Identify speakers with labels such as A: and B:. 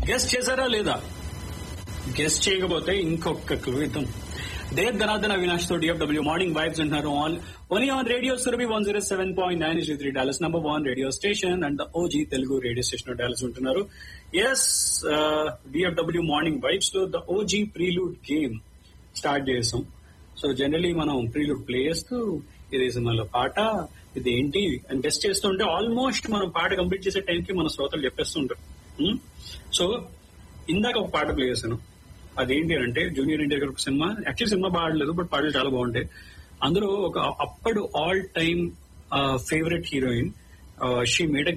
A: guest చేశారా లేదా guest చేయకపోతే ఇంకొక క్లూ ఇద్దాం దేవ్ ధనార్దన్ అవినాష్ తో డిఎఫ్డబ్ల్యూ మార్నింగ్ వైబ్స్ అంటున్నారు on only on radio Surabhi one zero seven point nine G three Dallas number one radio station and OG Telugu radio station Dallas ఉంటున్నారు yes DFW morning vibes లో the OG prelude game start చేసాం so generally మనం prelude play చేస్తూ ఇది సినిమాలో పాట ఇది ఏంటి అని టెస్ట్ చేస్తుంటే ఆల్మోస్ట్ మనం పాట కంప్లీట్ చేసే టైంకి మన శ్రోతలు చెప్పేస్తుంటారు సో ఇందాక ఒక పాట ప్లే చేశాను అదేంటి అంటే జూనియర్ ఎన్టీఆర్ గారి ఒక సినిమా యాక్చువల్ సినిమా పాడలేదు బట్ పాటలు చాలా బాగుంటాయి అందులో ఒక అప్పడు all time favourite heroine she made a